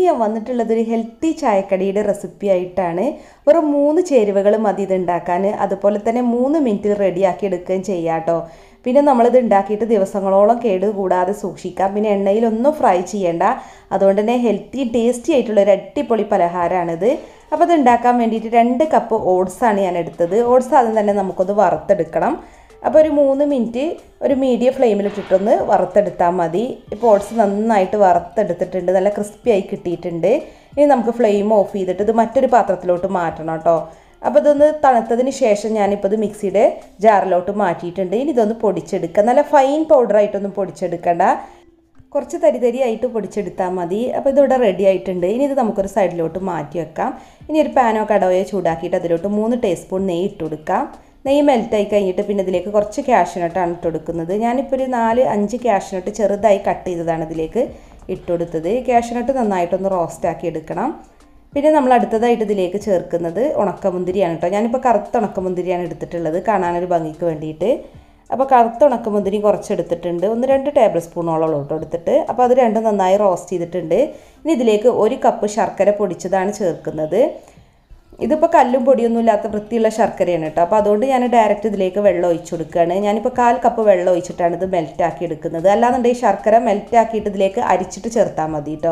ഞാൻ വന്നിട്ടുള്ളത് ഒരു ഹെൽത്തി ചായക്കടിയുടെ റെസിപ്പി ആയിട്ടാണ് വെറും മൂന്ന് ചേരുവകൾ മതി ഇത് ഉണ്ടാക്കാൻ അതുപോലെ തന്നെ മൂന്ന് മിനിറ്റിൽ റെഡിയാക്കി എടുക്കുകയും ചെയ്യാം കേട്ടോ പിന്നെ നമ്മളിത് ഉണ്ടാക്കിയിട്ട് ദിവസങ്ങളോളം കേട് കൂടാതെ സൂക്ഷിക്കാം പിന്നെ എണ്ണയിലൊന്നും ഫ്രൈ ചെയ്യേണ്ട അതുകൊണ്ട് തന്നെ ഹെൽത്തി ടേസ്റ്റി ആയിട്ടുള്ള ഒരു അടിപൊളി പലഹാരമാണിത് അപ്പോൾ ഇത് ഉണ്ടാക്കാൻ വേണ്ടിയിട്ട് രണ്ട് കപ്പ് ഓട്സാണ് ഞാൻ എടുത്തത് ഓട്സ് ആദ്യം തന്നെ നമുക്കൊന്ന് വറുത്തെടുക്കണം അപ്പോൾ ഒരു മൂന്ന് മിനിറ്റ് ഒരു മീഡിയം ഫ്ലെയിമിലിട്ടിട്ടൊന്ന് വറുത്തെടുത്താൽ മതി ഇപ്പോൾ ഓട്സ് നന്നായിട്ട് വറുത്തെടുത്തിട്ടുണ്ട് നല്ല ക്രിസ്പി ആയി കിട്ടിയിട്ടുണ്ട് ഇനി നമുക്ക് ഫ്ലെയിം ഓഫ് ചെയ്തിട്ട് ഇത് മറ്റൊരു പാത്രത്തിലോട്ട് മാറ്റണം കേട്ടോ അപ്പോൾ ഇതൊന്ന് തണുത്തതിന് ശേഷം ഞാനിപ്പോൾ ഇത് മിക്സിയുടെ ജാറിലോട്ട് മാറ്റിയിട്ടുണ്ട് ഇനി ഇതൊന്ന് പൊടിച്ചെടുക്കുക നല്ല ഫൈൻ പൗഡറായിട്ടൊന്നും പൊടിച്ചെടുക്കണ്ട കുറച്ച് തരി തരിയായിട്ട് പൊടിച്ചെടുത്താൽ മതി അപ്പോൾ ഇതിവിടെ റെഡി ആയിട്ടുണ്ട് ഇനി ഇത് നമുക്കൊരു സൈഡിലോട്ട് മാറ്റി വെക്കാം ഇനി ഒരു പാനോ കടവയോ ചൂടാക്കിയിട്ട് അതിലോട്ട് മൂന്ന് ടീസ്പൂൺ നെയ്യ് ഇട്ട് കൊടുക്കാം നെയ്യ് മെൽറ്റായി കഴിഞ്ഞിട്ട് പിന്നെ ഇതിലേക്ക് കുറച്ച് ക്യാഷ്നട്ടാണ് ഇട്ട് കൊടുക്കുന്നത് ഞാനിപ്പോൾ ഒരു നാല് അഞ്ച് ക്യാഷ്നട്ട് ചെറുതായി കട്ട് ചെയ്തതാണ് ഇതിലേക്ക് ഇട്ട് കൊടുത്തത് ക്യാഷ്നട്ട് നന്നായിട്ടൊന്ന് റോസ്റ്റ് ആക്കി എടുക്കണം പിന്നെ നമ്മൾ അടുത്തതായിട്ട് ഇതിലേക്ക് ചേർക്കുന്നത് ഉണക്കമുന്തിരിയാണ് കേട്ടോ ഞാനിപ്പോൾ കറുത്ത ഉണക്കമുന്തിരിയാണ് എടുത്തിട്ടുള്ളത് കാണാനൊരു ഭംഗിക്ക് വേണ്ടിയിട്ട് അപ്പോൾ കറുത്ത ഉണക്കമുന്തിരി കുറച്ച് എടുത്തിട്ടുണ്ട് ഒന്ന് രണ്ട് ടേബിൾ സ്പൂണോളം കേട്ടോ എടുത്തിട്ട് അപ്പോൾ അത് രണ്ടും നന്നായി റോസ്റ്റ് ചെയ്തിട്ടുണ്ട് ഇനി ഇതിലേക്ക് ഒരു കപ്പ് ശർക്കര പൊടിച്ചതാണ് ചേർക്കുന്നത് ഇതിപ്പോൾ കല്ലും പൊടിയൊന്നും ഇല്ലാത്ത വൃത്തിയുള്ള ശർക്കരയാണ് കേട്ടോ അപ്പോൾ അതുകൊണ്ട് ഞാൻ ഡയറക്റ്റ് ഇതിലേക്ക് വെള്ളം ഒഴിച്ചു കൊടുക്കുകയാണ് ഞാനിപ്പോൾ കാൽ കപ്പ് വെള്ളം ഒഴിച്ചിട്ടാണ് ഇത് മെൽറ്റാക്കി എടുക്കുന്നത് അല്ലാന്നുണ്ടെങ്കിൽ ശർക്കര മെൽറ്റാക്കിയിട്ട് ഇതിലേക്ക് അരിച്ചിട്ട് ചേർത്താൽ മതി കേട്ടോ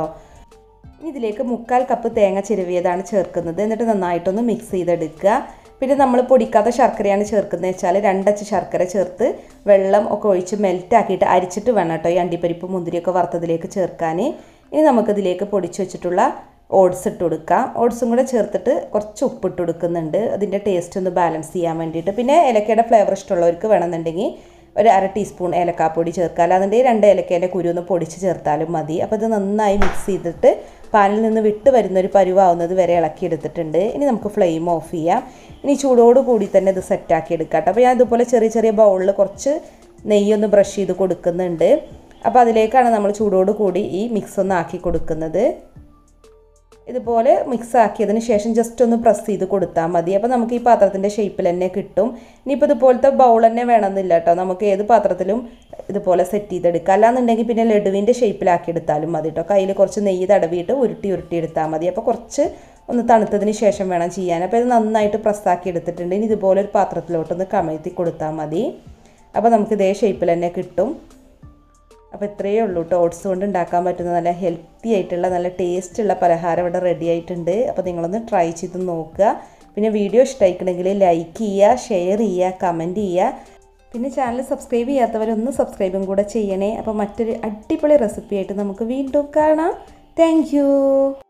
ഇനി ഇതിലേക്ക് മുക്കാൽ കപ്പ് തേങ്ങ ചിരവിയതാണ് ചേർക്കുന്നത് എന്നിട്ട് നന്നായിട്ടൊന്ന് മിക്സ് ചെയ്തെടുക്കുക പിന്നെ നമ്മൾ പൊടിക്കാത്ത ശർക്കരയാണ് ചേർക്കുന്നത് വെച്ചാൽ രണ്ടച്ച് ശർക്കര ചേർത്ത് വെള്ളം ഒക്കെ ഒഴിച്ച് മെൽറ്റാക്കിയിട്ട് അരിച്ചിട്ട് വേണം കേട്ടോ ഈ അണ്ടിപ്പരിപ്പ് മുന്തിരിയൊക്കെ വറുത്തതിലേക്ക് ചേർക്കാൻ ഇനി നമുക്കിതിലേക്ക് പൊടിച്ച് വെച്ചിട്ടുള്ള ഓട്സ് ഇട്ട് കൊടുക്കാം ഓട്സും കൂടെ ചേർത്തിട്ട് കുറച്ച് ഉപ്പിട്ട് കൊടുക്കുന്നുണ്ട് അതിൻ്റെ ടേസ്റ്റ് ഒന്ന് ബാലൻസ് ചെയ്യാൻ വേണ്ടിയിട്ട് പിന്നെ ഏലക്കയുടെ ഫ്ലേവർ ഇഷ്ടമുള്ളവർക്ക് വേണമെന്നുണ്ടെങ്കിൽ ഒരു അര ടീസ്പൂൺ ഏലക്കാപ്പൊടി ചേർക്കുക അല്ലാന്നുണ്ടെങ്കിൽ രണ്ട് ഏലക്കേൻ്റെ കുരു ഒന്ന് പൊടിച്ച് ചേർത്താലും മതി അപ്പോൾ ഇത് നന്നായി മിക്സ് ചെയ്തിട്ട് പാനിൽ നിന്ന് വിട്ട് വരുന്ന ഒരു പരുവാവുന്നത് വരെ ഇളക്കിയെടുത്തിട്ടുണ്ട് ഇനി നമുക്ക് ഫ്ലെയിം ഓഫ് ചെയ്യാം ഇനി ചൂടോട് കൂടി തന്നെ ഇത് സെറ്റാക്കി എടുക്കാം കേട്ടോ അപ്പോൾ ഞാൻ ഇതുപോലെ ചെറിയ ചെറിയ ബൗളിൽ കുറച്ച് നെയ്യൊന്ന് ബ്രഷ് ചെയ്ത് കൊടുക്കുന്നുണ്ട് അപ്പോൾ അതിലേക്കാണ് നമ്മൾ ചൂടോട് കൂടി ഈ മിക്സ് ഒന്ന് ആക്കി കൊടുക്കുന്നത് ഇതുപോലെ മിക്സ് ആക്കിയതിന് ശേഷം ജസ്റ്റ് ഒന്ന് പ്രസ് ചെയ്ത് കൊടുത്താൽ മതി അപ്പോൾ നമുക്ക് ഈ പാത്രത്തിൻ്റെ ഷേപ്പിൽ തന്നെ കിട്ടും ഇനിയിപ്പോൾ ഇതുപോലത്തെ ബൗൾ തന്നെ വേണമെന്നില്ല കേട്ടോ നമുക്ക് ഏത് പാത്രത്തിലും ഇതുപോലെ സെറ്റ് ചെയ്തെടുക്കാം അല്ലാന്നുണ്ടെങ്കിൽ പിന്നെ ലഡുവിൻ്റെ ഷേപ്പിലാക്കി എടുത്താലും മതി കേട്ടോ കയ്യിൽ കുറച്ച് നെയ്യ് തടവിയിട്ട് ഉരുട്ടി ഉരുട്ടി എടുത്താൽ മതി അപ്പോൾ കുറച്ച് ഒന്ന് തണുത്തതിന് ശേഷം വേണം ചെയ്യാൻ അപ്പോൾ ഇത് നന്നായിട്ട് പ്രസ്സാക്കി എടുത്തിട്ടുണ്ട് ഇനി ഇതുപോലെ ഒരു പാത്രത്തിലോട്ടൊന്ന് കമഴ്ത്തി കൊടുത്താൽ മതി അപ്പോൾ നമുക്ക് ഇതേ ഷേപ്പിൽ തന്നെ കിട്ടും അപ്പോൾ ഇത്രയേ ഉള്ളൂ കേട്ടോ ഓട്സ് കൊണ്ട് ഉണ്ടാക്കാൻ പറ്റുന്ന നല്ല ഹെൽത്തി ആയിട്ടുള്ള നല്ല ടേസ്റ്റ് ഉള്ള പലഹാരം ഇവിടെ റെഡി ആയിട്ടുണ്ട് അപ്പോൾ നിങ്ങളൊന്ന് ട്രൈ ചെയ്ത് നോക്കുക പിന്നെ വീഡിയോ ഇഷ്ടമായിക്കണമെങ്കിൽ ലൈക്ക് ചെയ്യുക ഷെയർ ചെയ്യുക കമൻറ്റ് ചെയ്യുക പിന്നെ ചാനൽ സബ്സ്ക്രൈബ് ചെയ്യാത്തവരൊന്ന് സബ്സ്ക്രൈബും കൂടെ ചെയ്യണേ അപ്പോൾ മറ്റൊരു അടിപൊളി റെസിപ്പി ആയിട്ട് നമുക്ക് വീണ്ടും കാണാം താങ്ക്